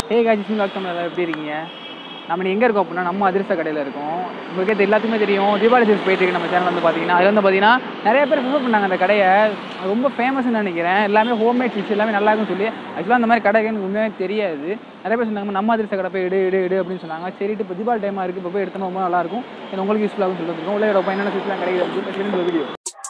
ஹே காஜி doctor எல்லாம் எப்படி இருக்கீங்க நம்ம நீ எங்கே இருக்கோம் அப்படின்னா நம்ம அதிர்ஷ்ட கடையில் இருக்கோம் உங்களுக்கே தெ- எல்லாத்துக்குமே தெரியும் தீபாவளி சீஸ் போயிட்டு இருக்கு நம்ம சேனல் வந்து பார்த்தீங்கன்னா அது வந்து பார்த்தீங்கன்னா நிறைய பேர் ப்ரிஃபர் பண்ணாங்க அந்த கடையை அது ரொம்ப ஃபேமஸ்னு நினைக்கிறேன் எல்லாமே ஹோம்மேட் ஃபிஷ் எல்லாமே நல்லா இருக்குன்னு சொல்லி ஆக்சுவலாக அந்த மாதிரி கடை எனக்கு உண்மையாக தெரியாது நிறைய பேர் சொன்னாங்க நம்ம அதிர்ஷ்ட கடை போய் எடு எடு எடு அப்படின்னு சொன்னாங்க சரிட்டு இப்போ தீபாவளி டைமாக இருக்குது இப்போ போய் எடுத்தோம்னா ரொம்ப நல்லா இருக்கும் இது உங்களுக்கு யூஸ்ஃபுல்லாகும் சொல்லி வந்துருக்கோம் உள்ள ரொம்ப என்னென்ன ஃபிஷ்லாம் கிடைக்குது வீடியோ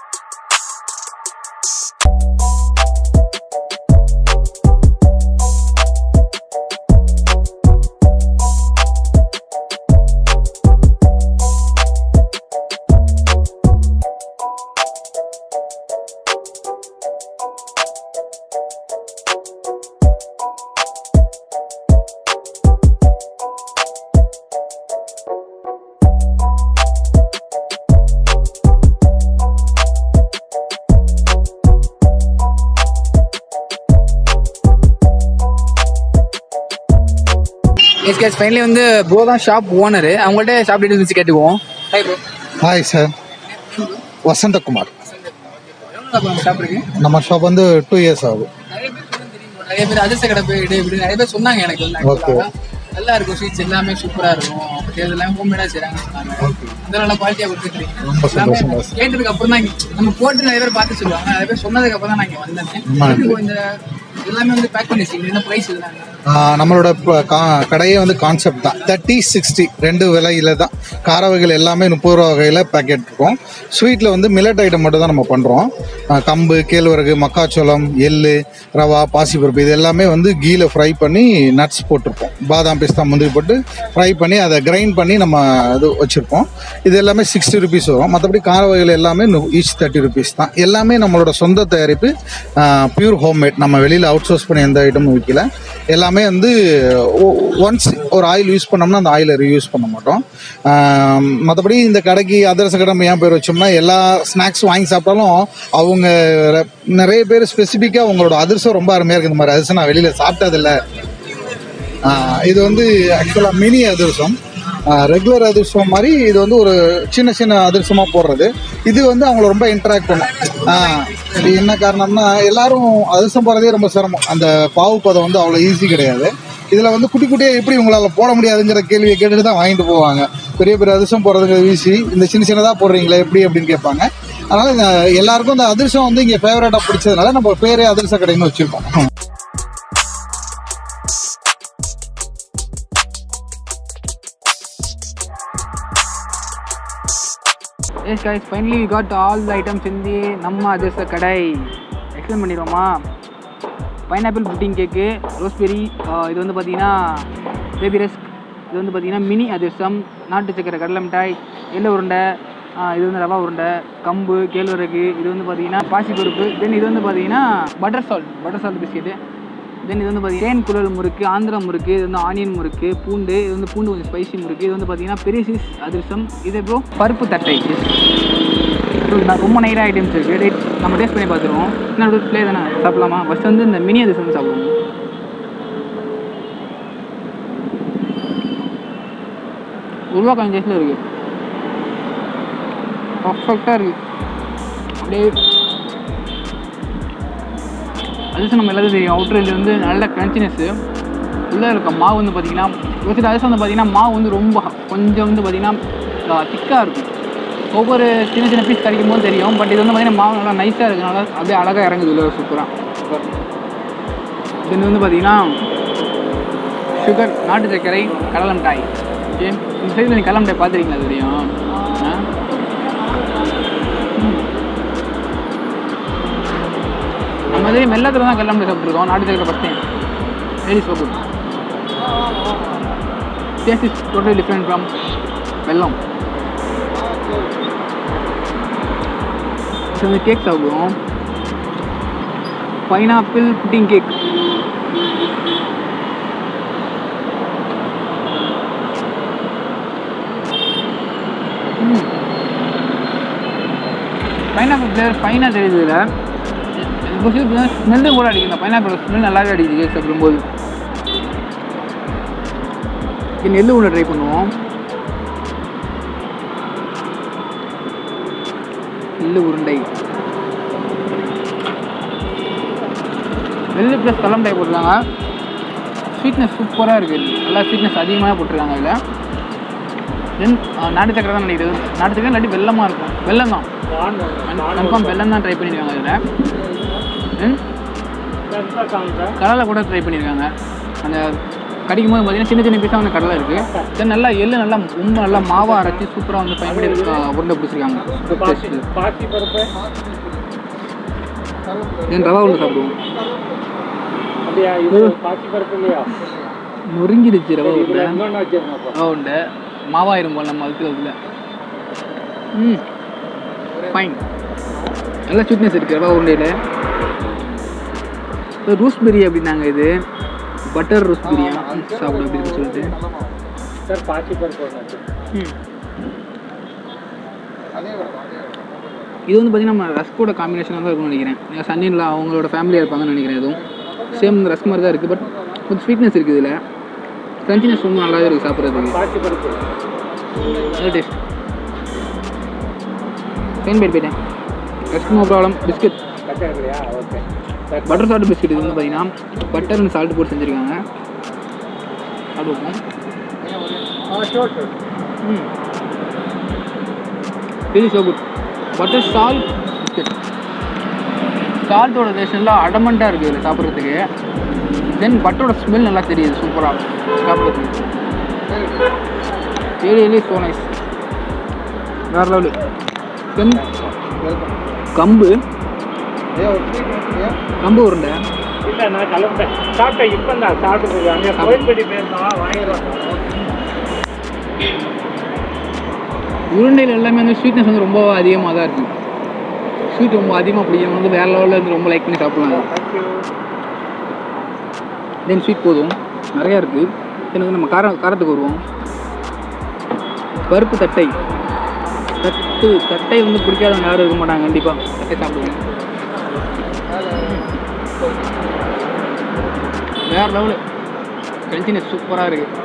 எஸ் கேஸ் ஃபைனலி வந்து ப்ரோ தான் ஷாப் ஓனர் அவங்கள்ட்ட ஷாப் டீட்டெயில்ஸ் வச்சு கேட்டுக்குவோம் hi bro hi sir Vasanthakumar shop இருக்கு நம்ம ஷாப் வந்து டூ இயர்ஸ் ஆகுது நிறைய பேர் வந்து தெரியும் bro. நிறைய பேர் அதிர்ஷ்ட கடை போய் எடு இப்படி நிறைய பேர் சொன்னாங்க எனக்கு வந்து actually. நல்லா இருக்கும் ஸ்வீட்ஸ் எல்லாமே சூப்பரா இருக்கும் பட் இது எல்லாமே ஹோம்மேடா செய்றாங்க சொன்னாங்க அந்த நல்ல குவாலிட்டியா கொடுத்துருக்கீங்க ரொம்ப எல்லாமே சந்தோஷம் கேட்டதுக்கு அப்புறம் தான் இங்க- நம்ம போட்டு நிறைய பேர் பார்த்து சொல்லுவாங்க நிறைய பேர் சொன்னதுக்கு அப்புறம் தான் நான் இங்க வந்தேன் எப்படி இந்த எல்லாமே வந்து பேக் பண்ணி வச்சிருக்கீங்க என்ன ப்ரைஸ் இதுலாம் ஆஹ் நம்மளோட ப- கா- கடையே வந்து கான்செப்ட் தான் தேர்ட்டி சிக்ஸ்டி ரெண்டு விலையில தான் கார வகைகள் எல்லாமே முப்பது ரூபா வகையில் பேக்கெட் இருக்கும் ஸ்வீட்டில் வந்து மில்லட் ஐட்டம் மட்டும் தான் நம்ம பண்ணுறோம் கம்பு கேழ்வரகு மக்காச்சோளம் எள்ளு ரவா பாசிப்பருப்பு இது எல்லாமே வந்து கீல ஃப்ரை பண்ணி நட்ஸ் போட்டிருப்போம் பாதாம் பிஸ்தா முந்திரி போட்டு ஃப்ரை பண்ணி அதை கிரைண்ட் பண்ணி நம்ம இது வச்சுருப்போம் இது எல்லாமே சிக்ஸ்டி ருபீஸ் வரும் மற்றபடி கார வகைகள் எல்லாமே ஈச் தேர்ட்டி ருபீஸ் தான் எல்லாமே நம்மளோட சொந்த தயாரிப்பு பியூர் ஹோம்மேட் நம்ம வெளியில் அவுட் சோர்ஸ் பண்ணி எந்த ஐட்டமும் விற்கல எல்லாமே வந்து ஒன்ஸ் ஒரு ஆயில் யூஸ் பண்ணோம்னா அந்த ஆயிலை ரீயூஸ் பண்ண மாட்டோம் மற்றபடி இந்த கடைக்கு அதிரச கடை ஏன் பேர் வச்சோம்னா எல்லா ஸ்நாக்ஸ் வாங்கி சாப்பிட்டாலும் அவங்க ர- நிறைய பேர் ஸ்பெசிஃபிக்காக அவங்களோட அதிரசம் ரொம்ப அருமையாக இருக்குது இந்த மாதிரி அதிரசம் நான் வெளியில் சாப்பிட்டதில்ல ஆஹ் இது வந்து ஆக்சுவலாக மினி அதிரசம் ரெகுலர் அதிர்ஷ்டம் மாதிரி இது வந்து ஒரு சின்ன சின்ன அதிர்ஷ்டமாக போடுறது இது வந்து அவங்கள ரொம்ப இன்டராக்ட் பண்ணும் ஆஹ் இது என்ன காரணம்னா எல்லாரும் அதிர்ஷ்டம் போடுறதே ரொம்ப சிரமம் அந்த பாவு பதம் வந்து அவ்வளோ ஈஸி கிடையாது இதில் வந்து குட்டி குட்டியாக எப்படி உங்களால் போட முடியாதுங்கிற கேள்வியை கேட்டுட்டு தான் வாங்கிட்டு போவாங்க பெரிய பெரிய அதிர்ஷ்டம் போடுறதுங்கிறது ஈஸி இந்த சின்ன சின்னதாக போடுறீங்களே எப்படி அப்படின்னு கேட்பாங்க அதனால இந்த எல்லாருக்கும் இந்த அதிர்ஷ்டம் வந்து இங்கே ஃபேவரட்டாக பிடிச்சதுனால நம்ம பேரே அதிர்ஷ்ட கடைன்னு வச்சுருக்கோம் yes guys finally we got all the items in the நம்ம அதிர்ஷ்ட கடை எக்ஸ்பிளைன் பண்ணிடுவோமா பைனாப்பிள் புட்டிங் கேக்கு ரோஸ்பெரி இது வந்து பார்த்தீங்கன்னா பேபி ரஸ்க் இது வந்து பார்த்தீங்கன்னா மினி அதிர்ஷ்டம் நாட்டு சக்கரை கடலை மிட்டாய் எள்ளு உருண்டை ஆ, இது வந்து ரவா உருண்டை கம்பு கேழ்வரகு இது வந்து பார்த்தீங்கன்னா பாசிப்பருப்பு தென் இது வந்து பார்த்தீங்கன்னா butter salt butter salt biscuit then இது வந்து பார்த்தீங்கன்னா தேன் குழல் முறுக்கு ஆந்திரா முறுக்கு இது வந்து ஆனியன் முறுக்கு பூண்டு இது வந்து பூண்டு கொஞ்சம் ஸ்பைசி முறுக்கு இது வந்து பார்த்தீங்கன்னா பெரிய சீஸ் அதிர்ஷ்டம் இது ப்ரோ பருப்பு தட்டை ப்ரோ நான் ரொம்ப நைராக ஐட்டம்ஸ் இருக்குது டேட் நம்ம டேஸ்ட் பண்ணி பார்த்துருவோம் என்ன ப்ளே தானே சாப்பிடலாமா ஃபஸ்ட் வந்து இந்த மினி அதிர்ஷ்டம் சாப்பிடுவோம் உருவாக்காய் டேஸ்ட்டில் இருக்குது பர்ஃபெக்டாக இருக்குது அப்படியே அதிர்ஷ்டம் நம்ம எல்லாத்தையும் தெரியும் அவுட்ரில் வந்து நல்ல கிரன்ச்சினஸ்ஸு உள்ளே இருக்க மாவு வந்து பார்த்தீங்கன்னா ஒரு சில அதிர்ஷ்டம் வந்து பார்த்தீங்கன்னா மாவு வந்து ரொம்ப கொஞ்சம் வந்து பார்த்தீங்கன்னா திக்காக இருக்கும் ஒவ்வொரு சின்ன சின்ன பீஸ் கிடைக்கும் போது தெரியும் பட் இது வந்து பார்த்தீங்கன்னா மாவு நல்லா நைஸாக இருக்கனால அப்படியே அழகாக இறங்குது உள்ள சூப்பராக இது வந்து பார்த்தீங்கன்னா சுகர் நாட்டு சர்க்கரை கடலை மிட்டாய் ஓகே இந்த சைடில் நீங்கள் கடலை மிட்டாய் பார்த்துருக்கீங்களா அது தெரியும் ஆ நம்ம இதே வெள்ளத்தில் தான் கடலை மிட்டாய் சாப்பிட்ருக்கோம் நாட்டு சர்க்கரை first time very so good taste is totally different from வெல்லம் இது வந்து கேக் சாப்பிடுவோம் pineapple pudding cake pineapple flavour ஃபைனாக தெரியுது இதில் ஸ்மெல்லு கூட அடிக்குது இந்த பைனாப்பிள் ஸ்மெல் நல்லாவே அடிக்குது கேக் சாப்பிடும்போது இது நெல்லு உள்ள ட்ரை பண்ணுவோம் நெல்லு உருண்டை நெல்லு ப்ளஸ் கலம் டைப் போட்டுருக்காங்க ஸ்வீட்னஸ் சூப்பராக இருக்குது நல்லா ஸ்வீட்னஸ் அதிகமாக போட்டிருக்காங்க அதில் தென் நாட்டு சக்கரை தான் நினைக்கிறது நாட்டு சக்கரை இல்லாட்டி வெள்ளமாக இருக்கும் வெள்ளம் தான் கன்ஃபார்ம் வெள்ளம் தான் ட்ரை பண்ணியிருக்காங்க அதில் தென் கடலை கூட ட்ரை பண்ணியிருக்காங்க அந்த கடிக்கும் போது பார்த்தீங்கன்னா சின்ன சின்ன பீஸாக வந்து கடலை இருக்குது தென் நல்லா எள்ளு நல்லா உண்மை நல்லா மாவாக அரைச்சி சூப்பராக வந்து பயன்படுத்தி ஆ, உருண்டை பிடிச்சிருக்காங்க பாசி பருப்பு தென் ரவா உருண்டை சாப்பிடுவோம் அப்படியா இது பாசி பருப்பு இல்லையா நொறுங்கிடுச்சு ரவா உருண்டை இன்னொன்று வச்சிருந்தப்போ ரவா உருண்டை மாவாயிரும் போல் நம்ம அதுக்கு ம் ஃபைன் நல்ல ஸ்வீட்னஸ் இருக்குது ரவா உருண்டையில் ரூஸ்பெரி அப்படின்னாங்க இது பட்டர் ரூஸ்பெரியா சாப்பிடும் அப்படின்னு சொல்லிட்டு சார் பாசி பருப்பு ஒன்று வச்சு ம் இது வந்து பார்த்தீங்கன்னா நம்ம ரஸ்கோட காம்பினேஷனாக தான் இருக்கும்னு நினைக்கிறேன் சன்னியில் அவங்களோட ஃபேமிலியாக இருப்பாங்கன்னு நினைக்கிறேன் எதுவும் சேம் ரஸ்க் மாதிரி தான் இருக்குது பட் கொஞ்சம் ஸ்வீட்னஸ் இருக்குது இதில் கிரன்ச்சினஸ் ரொம்ப நல்லாவே இருக்குது சாப்பிட்றதுக்கு பாசி பருப்பு நல்ல டேஸ்ட் ஃபைன் போயிட்டு போயிட்டேன் ரஸ்க் நோ ப்ராப்ளம் பிஸ்கட் கச்சா இல்லையா okay sir butter salt biscuit இது வந்து பார்த்தீங்கன்னா பட்டர் அண்ட் சால்ட் போட்டு செஞ்சுருக்காங்க சாப்பிடுவோம் ஆ sure sure hmm really so good butter salt biscuit சால்ட்டோட டேஸ்ட் நல்லா அடமண்ட்டாக இருக்குது இதில் சாப்பிட்றதுக்கு தென் பட்டரோட ஸ்மெல் நல்லா தெரியுது சூப்பராக சாப்பிட்றதுக்கு ரியலி ரியலி ஸோ நைஸ் வேறு லெவலு தென் கம்பு கம்பு உருண்டை இல்லை நான் கிளம்பிட்டேன் சாப்பிட்டேன் இப்போ தான் சாப்பிட்டு அங்கே கோயில்பட்டி போயிருந்தோம் வாங்கிடுவாங்க உருண்டையில் எல்லாமே வந்து ஸ்வீட்னஸ் வந்து ரொம்ப அதிகமாக தான் இருக்குது ஸ்வீட் ரொம்ப அதிகமாக பிடிக்கும் வந்து வேறு லெவலில் இருந்து ரொம்ப லைக் பண்ணி சாப்பிட்லாம் தேங்க்யூ தென் ஸ்வீட் போதும் நிறையா இருக்குது தென் வந்து நம்ம காரம் காரத்துக்கு வருவோம் பருப்பு தட்டை தட்டு தட்டை வந்து பிடிக்காதவங்க யாரும் இருக்க மாட்டாங்க கண்டிப்பாக தட்டை சாப்பிடுவோம் வேறு லெவலு கிரன்ச்சினஸ் சூப்பராக இருக்குது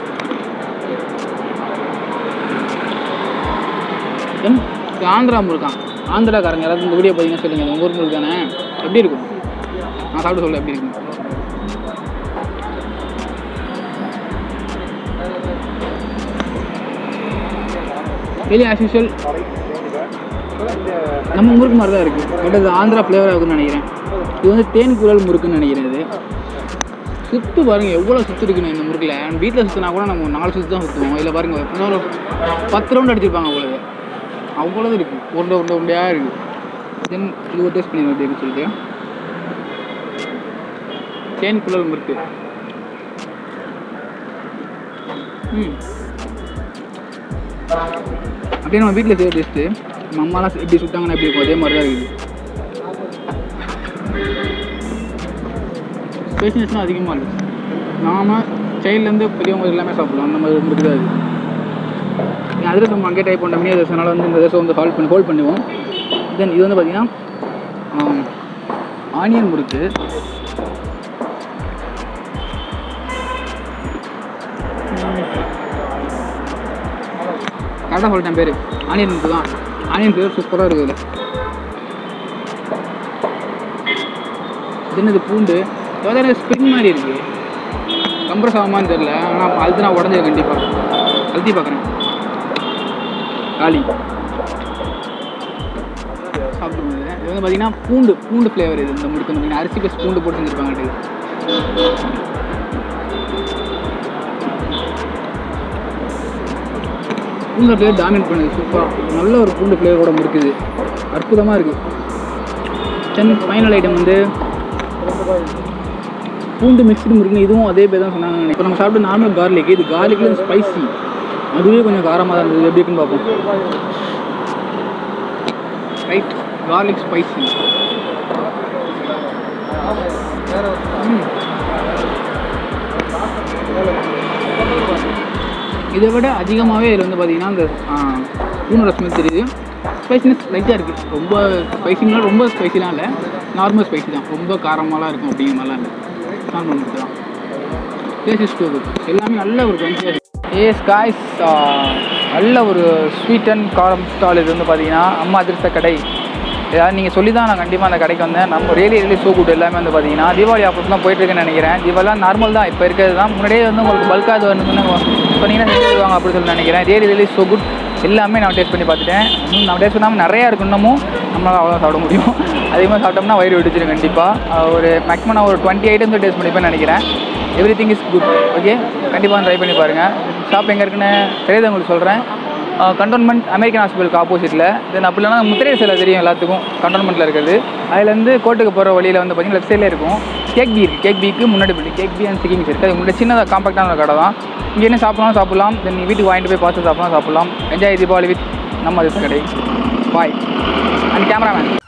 தென் ஆந்திரா முருக்கான் ஆந்திராக்காரங்க யாராவது இந்த வீடியோ பார்த்தீங்கன்னா சொல்லுங்கள் உங்கள் ஊர் முறுக்கு தானே எப்படி இருக்கும் நான் சாப்பிட்டு சொல்ல எப்படி இருக்கும் வெளியே ஆஸ் யூஷுவல் நம்ம முறுக்கு மாதிரி தான் இருக்குது பட் அது ஆந்திரா ஃப்ளேவர் ஆகுதுன்னு நினைக்கிறேன் இது வந்து தேன் குரல் முறுக்குன்னு நினைக்கிறேன் இது சுத்து பாருங்க எவ்வளோ சுத்து இருக்குன்னு இந்த முறுக்கில் வீட்டில் சுற்றினா கூட நம்ம ஒரு நாலு சுற்று தான் சுற்றுவோம் இதில் பாருங்க இன்னொரு பத்து ரவுண்ட் அடிச்சிருப்பாங்க அவ்வளவு அவ்வளவு இருக்குது உருண்டை உருண்டை உருண்டையாக இருக்குது தென் இது ஒரு டேஸ்ட் பண்ணி அப்படின்னு சொல்லிட்டு தேன் குழல் முறுக்கு ம் அப்படியே நம்ம வீட்டில் செய்கிற டேஸ்ட்டு நம்ம அம்மாலாம் எப்படி சுட்டாங்கன்னா எப்படி இருக்கும் அதே மாதிரி தான் இருக்குது ஸ்பெஷல்ஸ்லாம் அதிகமாக இருக்குது நாம சைல்ட்லேருந்து பெரியவங்க எல்லாமே சாப்பிடலாம் அந்த மாதிரி முறுக்கு தான் அது அதில் நம்ம அங்கே டைப் பண்ண முடியாது அதனால் வந்து இந்த தோசை வந்து ஹோல்ட் பண்ணி ஹோல்ட் பண்ணுவோம் தென் இது வந்து பார்த்தீங்கன்னா ஆனியன் முறுக்கு கரெக்டாக சொல்லிட்டேன் பேர் ஆனியன் முறுக்கு தான் ஆனியன் பேர் சூப்பராக இருக்குது இதில் இது பூண்டு ஏதாவது ஸ்ப்ரிங் மாதிரி இருக்குது கம்ப்ரஸ் ஆகுமான்னு தெரில ஆனால் அழுத்து நான் உடஞ்சது கண்டிப்பாக அழுத்தி பார்க்குறேன் காலி சாப்பிட்டு இது வந்து பார்த்தீங்கன்னா பூண்டு பூண்டு ஃப்ளேவர் இது இந்த முறுக்கு வந்து பார்த்தீங்கன்னா அரிசி ப்ளஸ் பூண்டு போட்டு செஞ்சுருப்பாங்க பூண்டு ஃப்ளேவர் டாமினேட் பண்ணுது சூப்பராக நல்ல ஒரு பூண்டு ஃப்ளேவரோட முறுக்குது அற்புதமாக இருக்குது தென் ஃபைனல் ஐட்டம் வந்து பூண்டு மிக்ஸ்டு முறுக்குன்னு இதுவும் அதே பேர் தான் சொன்னாங்க இப்போ நம்ம சாப்பிட்டு நார்மல் கார்லிக் இது கார்லிக்கில் ஸ்பைசி அதுவே கொஞ்சம் காரமாக தான் இருந்தது எப்படி இருக்குன்னு பார்ப்போம் ரைட் கார்லிக் ஸ்பைசி இதை விட அதிகமாகவே இதில் வந்து பார்த்தீங்கன்னா இந்த பூனோட ஸ்மெல் தெரியுது ஸ்பைசினஸ் லைட்டாக இருக்குது ரொம்ப ஸ்பைசினா ரொம்ப ஸ்பைசிலாம் இல்லை நார்மல் ஸ்பைசி தான் ரொம்ப காரமாலாம் இருக்கும் அப்படிங்கிற மாதிரிலாம் இல்லை நார்மல் மட்டும் தான் டேஸ்ட் இஸ் டூ குட் எல்லாமே நல்ல ஒரு கன்சியாக ஏஸ் காய்ஸ் நல்ல ஒரு ஸ்வீட் அண்ட் காரம் ஸ்டால் இது வந்து பார்த்தீங்கன்னா அம்மா அதிர்ஷ்ட கடை ஏதாவது நீங்கள் சொல்லி தான் நான் கண்டிப்பாக அந்த கடைக்கு வந்தேன் நம்ம ரியலி ரியலி ஸோ குட் எல்லாமே வந்து பார்த்தீங்கன்னா தீபாவளி ஆஃபர்ஸ் தான் போயிட்டுருக்குன்னு நினைக்கிறேன் தீபாவளிலாம் நார்மல் தான் இப்போ இருக்கிறது தான் முன்னாடியே வந்து உங்களுக்கு பல்காக அது வந்து சொன்னீங்கன்னா செஞ்சு தருவாங்க அப்படி சொல்லி நினைக்கிறேன் ரியலி ரியலி ஸோ குட் எல்லாமே நான் டேஸ்ட் பண்ணி பார்த்துட்டேன் இன்னும் நான் டேஸ்ட் பண்ணாமல் நிறையா இருக்கு இன்னமும் நம்மளால் அவ்வளோ சாப்பிட முடியும் அதிகமாக சாப்பிட்டோம்னா வயிறு வெடிச்சிடும் கண்டிப்பாக ஒரு மேக்ஸிமம் நான் ஒரு டுவெண்ட்டி ஐட்டம்ஸ் டேஸ்ட் பண்ணிப்பேன் நினைக்கிறேன் everything is good okay கண்டிப்பாக ட்ரை பண்ணி பாருங்கள் ஷாப் எங்கே இருக்குன்னு தெரியாத உங்களுக்கு சொல்கிறேன் கண்டோன்மெண்ட் அமெரிக்கன் ஹாஸ்பிட்டலுக்கு ஆப்போசிட்டில் தென் அப்படி இல்லைனா முத்திரை சிலை தெரியும் எல்லாத்துக்கும் கண்டோன்மெண்ட்டில் இருக்குது அதுலேருந்து கோர்ட்டுக்கு போகிற வழியில் வந்து பார்த்தீங்கன்னா லெஃப்ட் சைடில் இருக்கும் கேக் பி இருக்குது கேக் பிக்கு முன்னாடி போய்ட்டு கேக் பி அண்ட் சிக்கிங்ஸ் இருக்குது அது முன்னாடி சின்னதாக காம்பாக்டான கடை தான் இங்கே என்ன சாப்பிடலாம் சாப்பிடலாம் தென் நீ வீட்டுக்கு வாங்கிட்டு போய் பார்த்து சாப்பிடலாம் சாப்பிடலாம் என்ஜாய் தீபாவளி வித் நம்ம அது கடை பாய் அண்ட் கேமராமேன்